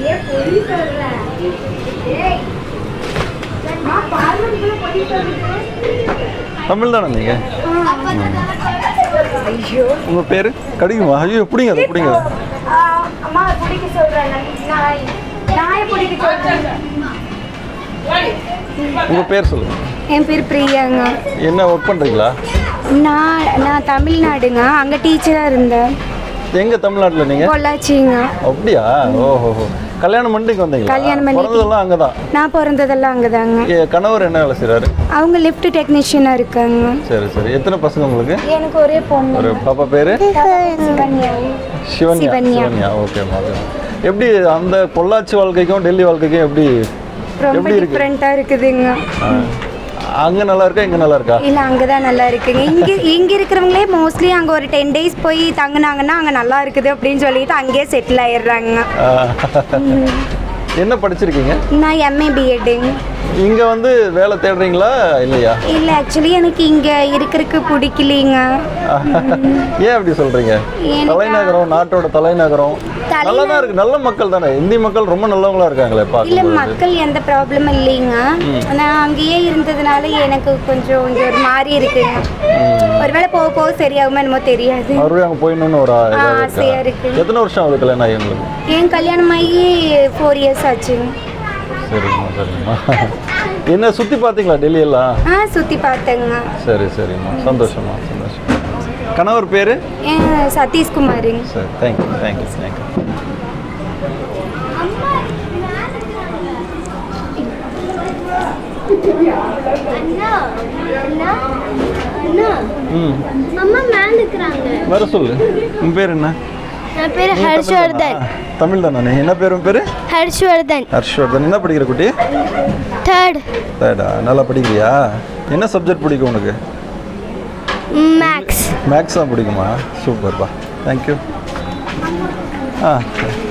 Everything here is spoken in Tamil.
தமிழ் தானே நீங்கள் உங்கள் பேர் கடிக்குமா ஐயோ பிடிங்க அதை பிடிங்க அதை. அம்மா பிடிக்க சொல்றேன் நாய் நாயை பிடிக்க சொல்றேன் உங்கள் பேர் சொல்லுங்கள் என் பேர் பிரியாங்க என்ன ஒர்க் பண்ணுறீங்களா நான் நான் தமிழ்நாடுங்க அங்கே டீச்சராக இருந்தேன் எங்கே தமிழ்நாட்டில் நீங்கள் பொள்ளாச்சிங்க அப்படியா ஓஹோ கல்யாணம் பண்ணிட்டு இங்க வந்தீங்களா கல்யாணம் பண்ணிட்டு. பிறந்ததெல்லாம் அங்கே தான் நான் பிறந்ததெல்லாம் அங்கே தாங்க கணவர் என்ன வேலை செய்கிறாரு அவங்க லிஃப்ட் டெக்னீஷியனாக இருக்காங்க சரி சரி எத்தனை பசங்க உங்களுக்கு எனக்கு ஒரே பொண்ணு ஒரு பாப்பா பேர் சிவன்யா சிவன்யா சிவன்யா. சிவன்யா ஓகேம்மா ஓகே எப்படி அந்த பொள்ளாச்சி வாழ்க்கைக்கும் டெல்லி வாழ்க்கைக்கும் எப்படி ரொம்ப எப்படி இருக்கு டிஃப்ரெண்ட்டாக இருக்குதுங்க அங்கே நல்லா இருக்கா இங்கே நல்லா இருக்கா இல்லை அங்கே தான் நல்லா இருக்குங்க இங்கே இங்கே இருக்கிறவங்களே மோஸ்ட்லி அங்கே ஒரு டென் டேஸ் போய் தங்குனாங்கன்னா அங்கே நல்லா இருக்குது அப்படின்னு சொல்லிட்டு அங்கேயே செட்டில் ஆயிடுறாங்க ஆஹ். என்ன படிச்சிருக்கீங்க நான் எம்ஏ பிஎட்டுங்க இங்கே வந்து வேலை தேடுறீங்களா இல்லையா இல்லை ஆக்சுவலி எனக்கு இங்கே இருக்கிறதுக்கு பிடிக்கலிங்க ஏன் அப்படி சொல்றீங்க எனக்கு- தலைநகரம் நாட்டோட தலைநகரம் நல்லா தான் இருக்கு நல்ல மக்கள் தானே இந்தி மக்கள் ரொம்ப நல்லவங்களா இருக்காங்களே இல்லை பார்க்கும்போது மக்கள் எந்த ப்ராப்ளமும் இல்லைங்க நான் அங்கேயே இருந்ததுனால எனக்கு கொஞ்சம் இங்கே ஒரு மாதிரி இருக்குங்க ஒருவேளை போக போக சரியாகுமோ என்னமோ தெரியாது மறுபடியும் அங்கே போயிடணும்னு ஒரு ஆ, இதாக ஆசையா இருக்கா இருக்கு. எத்தனை வருஷம் ஆகுது கல்யாணம் ஆகி உங்களுக்கு என் கல்யாணம் ஆகி ஃபோர் இயர்ஸ் ஆச்சுங்க சரிம்மா சரிம்மா என்ன சுற்றி பார்த்தீங்களா டெல்லி எல்லாம் ஆ சுற்றி பார்த்தேங்க சரி சரிம்மா சந்தோஷமா சந்தோஷம் கணவர் பேர் ஏன் சதீஷ்குமாருங்க சரி தேங்க்யூ தேங்க்யூ தேங்க்யூ ம் அம்மா மேல இருக்கிறாங்க வர சொல்லு உன் பேர் என்ன என் பேர் நீ ஹர்ஷவர்தன் தமிழ் தானே என்ன பேர் உன் பேர் ஹர்ஷவர்தன் ஹர்ஷ்வர்தன் என்ன படிக்கிற குட்டி தேர்ட் தேடா நல்லா படிக்கிறியா என்ன சப்ஜெக்ட் பிடிக்கும் உனக்கு மேக்ஸ் மேக்ஸ் தான் பிடிக்குமா சூப்பர்ப்பா தேங்க்யூ ஆ